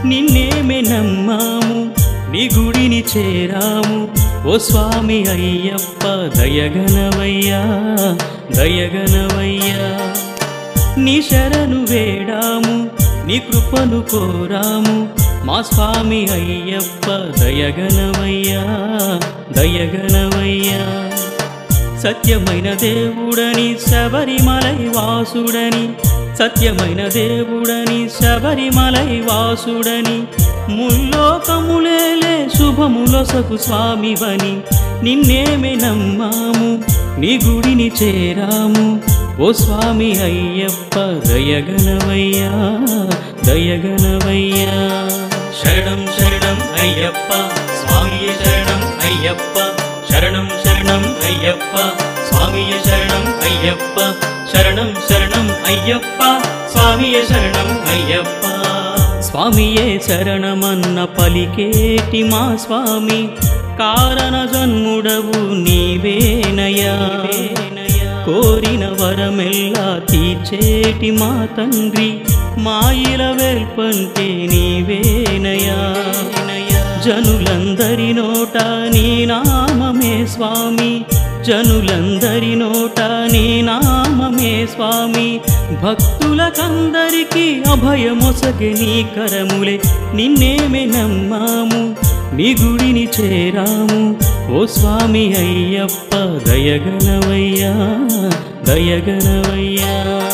నిన్నేమే నమ్మాము నీ గుడిని చేరాము ఓ స్వామి అయ్యప్ప దయగనవయ్యా దయగనవయ్యా నీ శరణు వేడాము నీ కృపను కోరాము మా స్వామి అయ్యప్ప దయగనవయ్యా దయగనవయ్యా సత్యమైన దేవుడని శబరిమలై వాసుడని సత్యమైన దేవుడని శబరిమలై వాసుడని ముల్లోకములేలే శుభములొసకు స్వామివని నిన్నేమే నమ్మాము నీ గుడిని చేరాము ఓ స్వామి అయ్యప్ప దయగనవయ్యా దయగనవయ్యా శరణం శరణం అయ్యప్ప స్వామియే శరణం అయ్యప్ప శరణం శరణం అయ్యప్ప స్వామియే శరణం అయ్యప్ప శరణం శరణం అయ్యప్ప స్వామియే శరణం అయ్యప్ప స్వామియే శరణమన్న పలికేటి మా స్వామి కారణ జన్ముడవు నీవేనయా కోరిన వరమెల్లా తీర్చేటి మా తండ్రి మాయిల వెల్పంటే నీవేనయా జనులందరి నోట నీ నామమే స్వామి జనులందరి నోట నీ నామమే స్వామి భక్తులకందరికీ అభయమొసగే నీ కరములే నిన్నేమే నమ్మాము నీ గుడిని చేరాము ఓ స్వామి అయ్యప్ప దయగనవయ్యా దయగనవయ్యా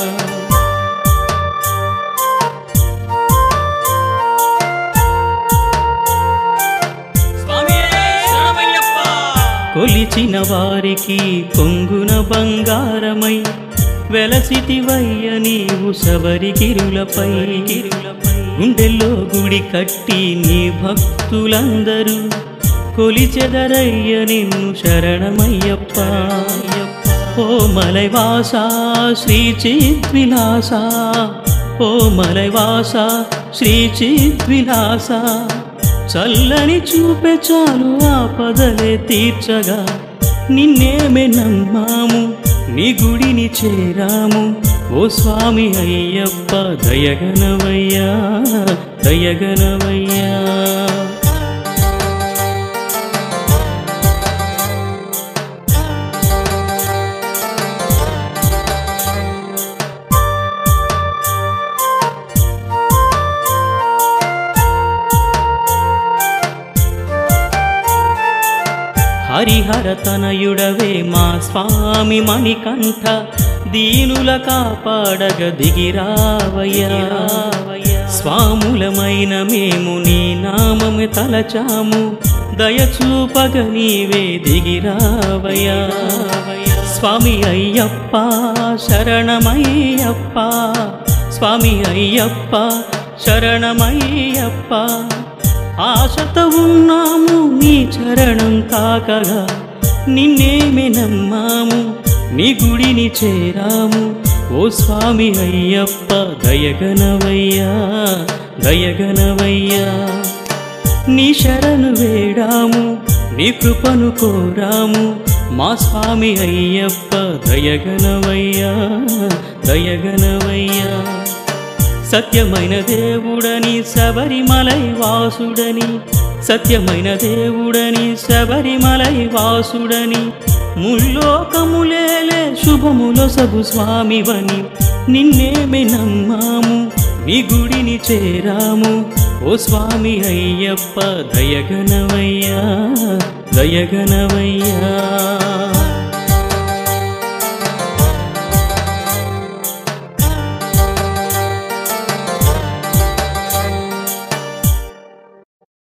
కొలిచిన వారికి కొంగున బంగారమై వెలసిటివయ్య నీవు శబరిగిరులపై గుండెల్లో గుడి కట్టి నీ భక్తులందరూ కొలిచెదరయ్య నిన్ను శరణమయ్యప్ప ఓ మలైవాస శ్రీ చిద్విలాస ఓ మలైవాస శ్రీ చిద్విలాస చల్లని చూపే చాలు ఆపదలే తీర్చగా నిన్నేమే నమ్మాము నీ గుడిని చేరాము ఓ స్వామి అయ్యప్ప దయగనవయ్యా దయగనవయ్యా హరిహర తనయుడవే మా స్వామి మణికంఠ దీనుల కాపాడగ దిగిరావయ్యా స్వాములమైన మేము నీ నామము తలచాము దయచూపగ నీవే దిగిరావయ్యా స్వామి అయ్యప్ప శరణమయ్యప్ప స్వామి అయ్యప్ప శరణమయ్యప్ప ఆశత ఉన్నాము నీ చరణం తాకగా నిన్నేమి నమ్మాము నీ గుడిని చేరాము ఓ స్వామి అయ్యప్ప దయగనవయ్యా దయగనవయ్యా నీ శరణు వేడాము నీ కృపను కోరాము మా స్వామి అయ్యప్ప దయగనవయ్యా దయగనవయ్యా సత్యమైన దేవుడని శబరిమలై వాసుడని సత్యమైన దేవుడని శబరిమలై వాసుడని ముల్లోకములేలే శుభములొసగు స్వామివని నిన్నేమి నమ్మాము నీ గుడిని చేరాము ఓ స్వామి అయ్యప్ప దయగనవయ్యా దయగనవయ్యా